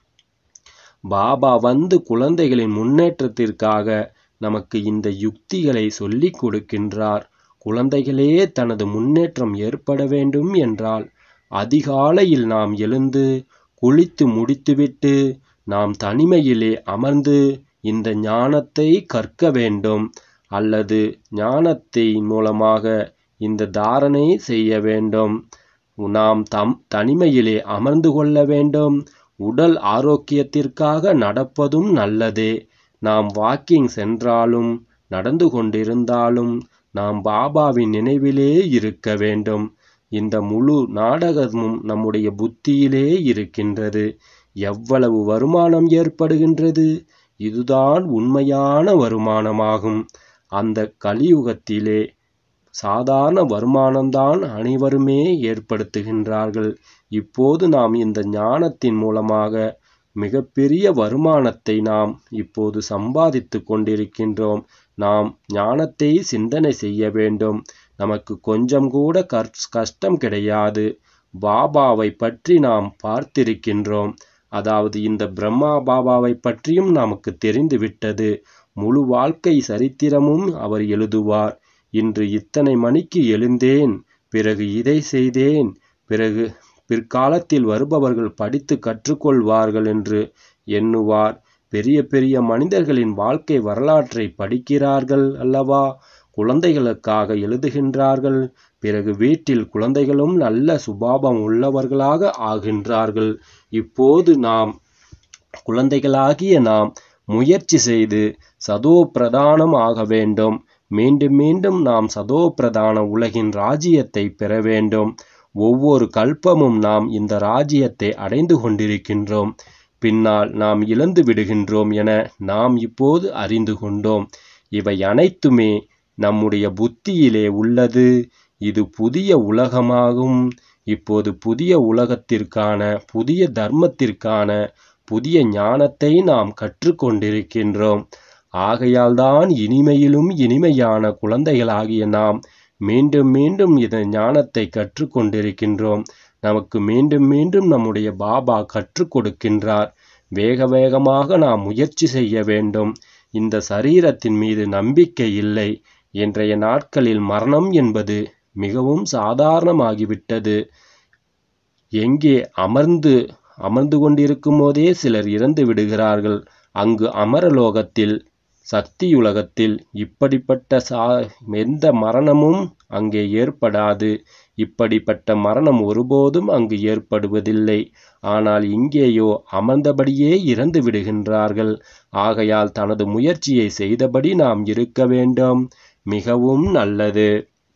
பாபா வந்து குழந்தைகளின் முன்னேற்றத்திற்காக நமக்கு இந்த யுக்திகளை சொல்லிக் கொடுக்கின்றார் குழந்தைகளே தனது முன்னேற்றம் ஏற்பட வேண்டும் என்றால் அதிகாலையில் நாம் எழுந்து குளித்து முடித்துவிட்டு நாம் தனிமையிலே அமர்ந்து இந்த ஞானத்தை கற்க வேண்டும் அல்லது ஞானத்தின் மூலமாக இந்த தாரணை செய்ய வேண்டும் நாம் தம் தனிமையிலே அமர்ந்து கொள்ள வேண்டும் உடல் ஆரோக்கியத்திற்காக நடப்பதும் நல்லதே நாம் வாக்கிங் சென்றாலும் நடந்து கொண்டிருந்தாலும் நாம் பாபாவின் நினைவிலே இருக்க வேண்டும் இந்த முழு நாடகமும் நம்முடைய புத்தியிலே இருக்கின்றது எவ்வளவு வருமானம் ஏற்படுகின்றது இதுதான் உண்மையான வருமானமாகும் அந்த கலியுகத்திலே சாதாரண வருமானம்தான் அனைவருமே ஏற்படுத்துகின்றார்கள் இப்போது நாம் இந்த ஞானத்தின் மூலமாக மிகப்பெரிய வருமானத்தை நாம் இப்போது சம்பாதித்து கொண்டிருக்கின்றோம் நாம் ஞானத்தை சிந்தனை செய்ய வேண்டும் நமக்கு கொஞ்சம் கூட கஷ்டம் கிடையாது பாபாவை பற்றி நாம் பார்த்திருக்கின்றோம் அதாவது இந்த பிரம்மா பாபாவை பற்றியும் நமக்கு தெரிந்துவிட்டது முழு வாழ்க்கை சரித்திரமும் அவர் எழுதுவார் இன்று இத்தனை மணிக்கு எழுந்தேன் பிறகு இதை செய்தேன் பிறகு பிற்காலத்தில் வருபவர்கள் படித்து கற்றுக்கொள்வார்கள் என்று எண்ணுவார் பெரிய பெரிய மனிதர்களின் வாழ்க்கை வரலாற்றை படிக்கிறார்கள் அல்லவா குழந்தைகளுக்காக எழுதுகின்றார்கள் பிறகு வீட்டில் குழந்தைகளும் நல்ல சுபாவம் உள்ளவர்களாக ஆகின்றார்கள் இப்போது நாம் குழந்தைகளாகிய நாம் முயற்சி செய்து சதோ பிரதானம் ஆக வேண்டும் மீண்டும் மீண்டும் நாம் சதோ பிரதான உலகின் ராஜ்யத்தை பெற வேண்டும் ஒவ்வொரு கல்பமும் நாம் இந்த ராஜ்யத்தை அடைந்து கொண்டிருக்கின்றோம் பின்னால் நாம் இழந்து விடுகின்றோம் என நாம் இப்போது அறிந்து கொண்டோம் இவை அனைத்துமே நம்முடைய புத்தியிலே உள்ளது இது புதிய உலகமாகும் இப்போது புதிய உலகத்திற்கான புதிய தர்மத்திற்கான புதிய ஞானத்தை நாம் கற்றுக்கொண்டிருக்கின்றோம் ஆகையால்தான் இனிமையிலும் இனிமையான குழந்தைகளாகிய நாம் மீண்டும் மீண்டும் இந்த ஞானத்தை கற்றுக்கொண்டிருக்கின்றோம் நமக்கு மீண்டும் மீண்டும் நம்முடைய பாபா கற்றுக் கொடுக்கின்றார் வேக வேகமாக நாம் முயற்சி செய்ய வேண்டும் இந்த சரீரத்தின் மீது நம்பிக்கை இல்லை இன்றைய நாட்களில் மரணம் என்பது மிகவும் சாதாரணமாகிவிட்டது எங்கே அமர்ந்து அமர்ந்து கொண்டிருக்கும் போதே சிலர் இறந்து விடுகிறார்கள் அங்கு அமரலோகத்தில் சக்தியுலகத்தில் இப்படிப்பட்ட சா எந்த மரணமும் அங்கே ஏற்படாது இப்படிப்பட்ட மரணம் ஒருபோதும் அங்கு ஏற்படுவதில்லை ஆனால் இங்கேயோ அமர்ந்தபடியே இறந்து விடுகின்றார்கள் ஆகையால் தனது முயற்சியை செய்தபடி நாம் இருக்க வேண்டும் மிகவும் நல்லது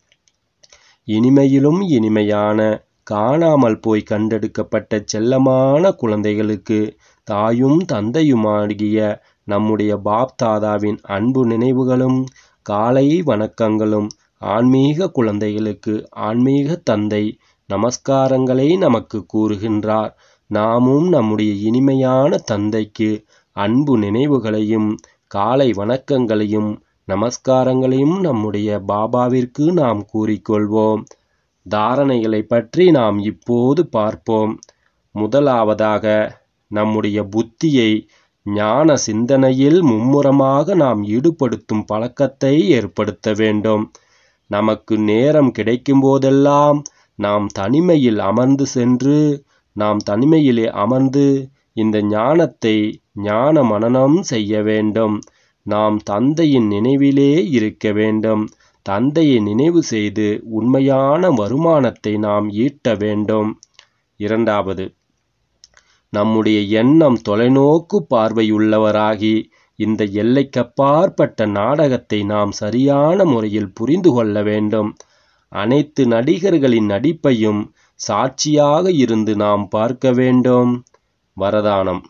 இனிமையிலும் இனிமையான காணாமல் போய் கண்டெடுக்கப்பட்ட செல்லமான குழந்தைகளுக்கு தாயும் தந்தையுமாகிய நம்முடைய பாப்தாதாவின் அன்பு நினைவுகளும் காலை வணக்கங்களும் ஆன்மீக குழந்தைகளுக்கு ஆன்மீக தந்தை நமஸ்காரங்களை நமக்கு கூறுகின்றார் நாமும் நம்முடைய இனிமையான தந்தைக்கு அன்பு நினைவுகளையும் காலை வணக்கங்களையும் நமஸ்காரங்களையும் நம்முடைய பாபாவிற்கு நாம் கூறிக்கொள்வோம் தாரணைகளை பற்றி நாம் இப்போது பார்ப்போம் முதலாவதாக நம்முடைய புத்தியை ஞான சிந்தனையில் மும்முரமாக நாம் ஈடுபடுத்தும் பழக்கத்தை ஏற்படுத்த வேண்டும் நமக்கு நேரம் கிடைக்கும் போதெல்லாம் நாம் தனிமையில் அமர்ந்து சென்று நாம் தனிமையிலே அமர்ந்து இந்த ஞானத்தை ஞான மனனம் செய்ய வேண்டும் நாம் தந்தையின் நினைவிலே இருக்க வேண்டும் தந்தையை நினைவு செய்து உண்மையான வருமானத்தை நாம் ஈட்ட வேண்டும் இரண்டாவது நம்முடைய எண்ணம் தொலைநோக்கு பார்வையுள்ளவராகி இந்த எல்லைக்கப்பாற்பட்ட நாடகத்தை நாம் சரியான முறையில் புரிந்து கொள்ள வேண்டும் அனைத்து நடிகர்களின் நடிப்பையும் சாட்சியாக இருந்து நாம் பார்க்க வேண்டும் வரதானம்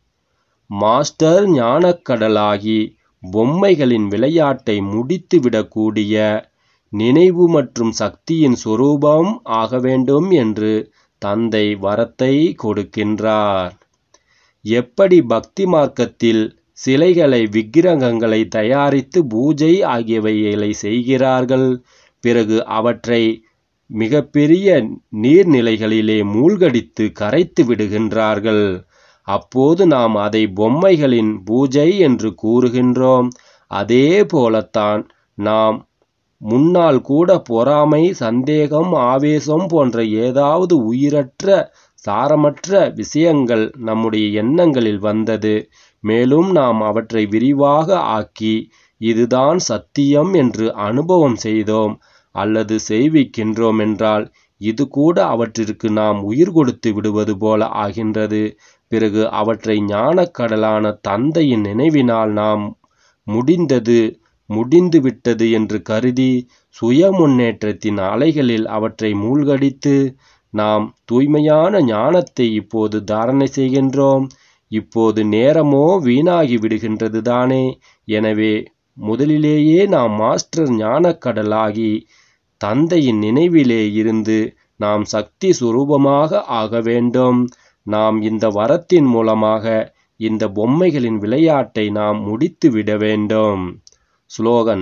மாஸ்டர் ஞானக்கடலாகி பொம்மைகளின் விளையாட்டை முடித்துவிடக்கூடிய நினைவு மற்றும் சக்தியின் சொரூபம் ஆக வேண்டும் என்று தந்தை வரத்தை கொடுக்கின்றார் எப்படி பக்தி மார்க்கத்தில் சிலைகளை விக்கிரகங்களை தயாரித்து பூஜை ஆகியவைகளை செய்கிறார்கள் பிறகு அவற்றை மிகப்பெரிய நீர்நிலைகளிலே மூழ்கடித்து கரைத்து விடுகின்றார்கள் அப்போது நாம் அதை பொம்மைகளின் பூஜை என்று கூறுகின்றோம் அதே போலத்தான் நாம் முன்னால் கூட பொறாமை சந்தேகம் ஆவேசம் போன்ற ஏதாவது உயிரற்ற சாரமற்ற விஷயங்கள் நம்முடைய எண்ணங்களில் வந்தது மேலும் நாம் அவற்றை விரிவாக ஆக்கி இதுதான் சத்தியம் என்று அனுபவம் செய்தோம் அல்லது செய்விக்கின்றோம் என்றால் இது கூட அவற்றிற்கு நாம் உயிர் கொடுத்து விடுவது போல ஆகின்றது பிறகு அவற்றை ஞானக்கடலான தந்தையின் நினைவினால் நாம் முடிந்தது முடிந்து விட்டது என்று கருதி சுய முன்னேற்றத்தின் அலைகளில் அவற்றை மூழ்கடித்து நாம் தூய்மையான ஞானத்தை இப்போது தாரணை செய்கின்றோம் இப்போது நேரமோ வீணாகி விடுகின்றது தானே எனவே முதலிலேயே நாம் மாஸ்டர் ஞானக்கடலாகி தந்தையின் நினைவிலே இருந்து நாம் சக்தி சுரூபமாக ஆக வேண்டும் நாம் இந்த வரத்தின் மூலமாக இந்த பொம்மைகளின் விளையாட்டை நாம் முடித்து விட வேண்டும் ஸ்லோகன்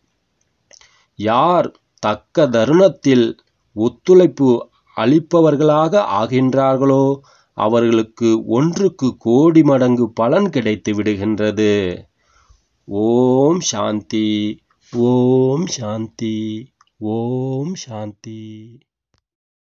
யார் தக்க தருணத்தில் ஒத்துழைப்பு அளிப்பவர்களாக ஆகின்றார்களோ அவர்களுக்கு ஒன்றுக்கு கோடி மடங்கு பலன் கிடைத்து விடுகின்றது ஓம் சாந்தி ஓம் சாந்தி ஓம் சாந்தி